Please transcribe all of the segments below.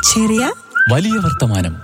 ചെറിയ വലിയ വർത്തമാനം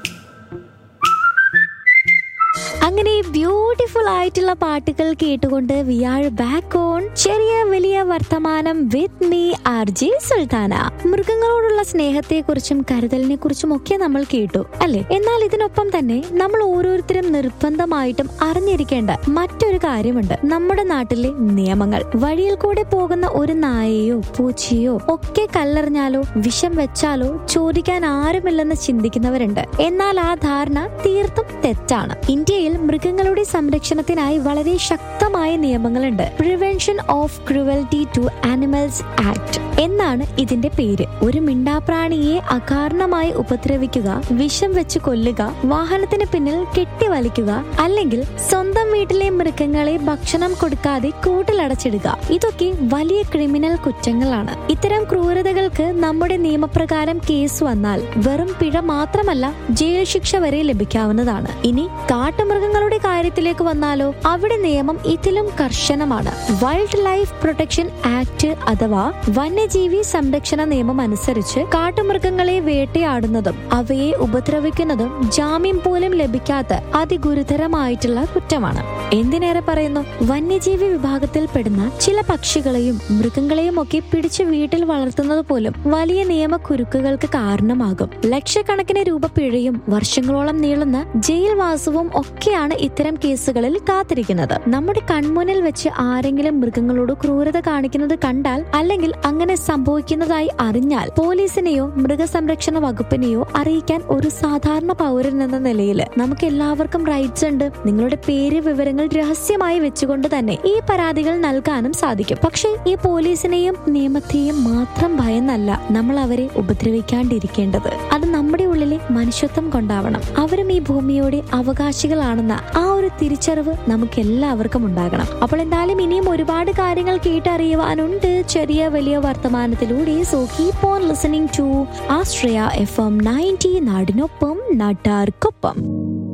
അങ്ങനെ ബ്യൂട്ടിഫുൾ ആയിട്ടുള്ള പാട്ടുകൾ കേട്ടുകൊണ്ട് വി ആർ ബാക്ക് ഓൺ ചെറിയ വലിയ വർത്തമാനം with me R J Sultana മൃഗങ്ങളോടുള്ള സ്നേഹത്തെക്കുറിച്ചും കരുതലിനെ കുറിച്ചും ഒക്കെ നമ്മൾ കേട്ടു അല്ലെ എന്നാൽ ഇതിനൊപ്പം തന്നെ നമ്മൾ ഓരോരുത്തരും നിർബന്ധമായിട്ടും അറിഞ്ഞിരിക്കേണ്ട മറ്റൊരു കാര്യമുണ്ട് നമ്മുടെ നാട്ടിലെ നിയമങ്ങൾ വഴിയിൽ കൂടെ പോകുന്ന ഒരു നായയോ പൂച്ചയോ ഒക്കെ കല്ലെറിഞ്ഞാലോ വിഷം വെച്ചാലോ ചോദിക്കാൻ ആരുമില്ലെന്ന് ചിന്തിക്കുന്നവരുണ്ട് എന്നാൽ ആ ധാരണ തീർത്തും തെറ്റാണ് ഇന്ത്യയിൽ മൃഗങ്ങളുടെ സംരക്ഷണത്തിനായി വളരെ ശക്തമായ നിയമങ്ങളുണ്ട് prevention of cruelty to animals act എന്നാണ് ഇതിന്റെ പേര് ഒരു മിണ്ടാപ്രാണിയെ അകാരണമായി ഉപദ്രവിക്കുക വിഷം വെച്ച് കൊല്ലുക വാഹനത്തിന് പിന്നിൽ കെട്ടിവലിക്കുക അല്ലെങ്കിൽ സ്വന്തം വീട്ടിലെ മൃഗങ്ങളെ ഭക്ഷണം കൊടുക്കാതെ കൂട്ടിലടച്ചിടുക ഇതൊക്കെ വലിയ ക്രിമിനൽ കുറ്റങ്ങളാണ് ഇത്തരം ക്രൂരതകൾക്ക് നമ്മുടെ നിയമപ്രകാരം കേസ് വന്നാൽ വെറും പിഴ മാത്രമല്ല ജയിൽ ശിക്ഷ വരെ ലഭിക്കാവുന്നതാണ് ഇനി കാട്ടുമൃഗങ്ങളുടെ കാര്യത്തിലേക്ക് വന്നാലോ അവിടെ നിയമം ഇതിലും കർശനമാണ് വൈൽഡ് ലൈഫ് പ്രൊട്ടക്ഷൻ ആക്ട് അഥവാ വന്യജീവി സംരക്ഷണ നിയമം അനുസരിച്ച് കാട്ടുമൃഗങ്ങളെ വേട്ടയാടുന്നതും അവയെ ഉപദ്രവിക്കുന്നതും ജാമ്യം പോലും ലഭിക്കാത്ത അതിഗുരുതരമായിട്ടുള്ള കുറ്റമാണ് എന്തിനേറെ പറയുന്നു വന്യജീവി വിഭാഗത്തിൽപ്പെടുന്ന ചില പക്ഷികളെയും മൃഗങ്ങളെയും ഒക്കെ പിടിച്ചു വീട്ടിൽ വളർത്തുന്നത് പോലും വലിയ നിയമക്കുരുക്കുകൾക്ക് കാരണമാകും ലക്ഷക്കണക്കിന് രൂപ പിഴയും വർഷങ്ങളോളം നീളുന്ന ജയിൽവാസവും ഒക്കെയാണ് ഇത്തരം കേസുകളിൽ കാത്തിരിക്കുന്നത് നമ്മുടെ കൺമുന്നിൽ വെച്ച് ആരെങ്കിലും മൃഗങ്ങളോട് ക്രൂരത കാണിക്കുന്നത് കണ്ടാൽ അല്ലെങ്കിൽ അങ്ങനെ സംഭവിക്കുന്നതായി അറിഞ്ഞാൽ പോലീസിനെയോ മൃഗസംരക്ഷണ വകുപ്പിനെയോ അറിയിക്കാൻ ഒരു സാധാരണ പൗരൻ എന്ന നിലയിൽ നമുക്ക് എല്ലാവർക്കും റൈറ്റ്സ് ഉണ്ട് നിങ്ങളുടെ പേര് വിവരങ്ങൾ രഹസ്യമായി വെച്ചുകൊണ്ട് തന്നെ ഈ പരാതികൾ നൽകാനും സാധിക്കും പക്ഷേ ഈ പോലീസിനെയും നിയമത്തെയും മാത്രം ഭയന്നല്ല നമ്മൾ അവരെ ഉപദ്രവിക്കാണ്ടിരിക്കേണ്ടത് അത് നമ്മുടെ ഉള്ളിലെ മനുഷ്യത്വം കൊണ്ടാവണം അവരും ഈ ഭൂമിയോടെ അവകാശികളാണെന്ന ആ ഒരു തിരിച്ചറിവ് നമുക്ക് എല്ലാവർക്കും ഉണ്ടാകണം അപ്പോൾ എന്തായാലും ഇനിയും ഒരുപാട് കാര്യങ്ങൾ കേട്ടറിയുവാനുണ്ട് ചെറിയ വലിയ വർത്തമാനത്തിലൂടെ so keep on listening to Astria F M ninety നാടിനൊപ്പം നാട്ടാർക്കൊപ്പം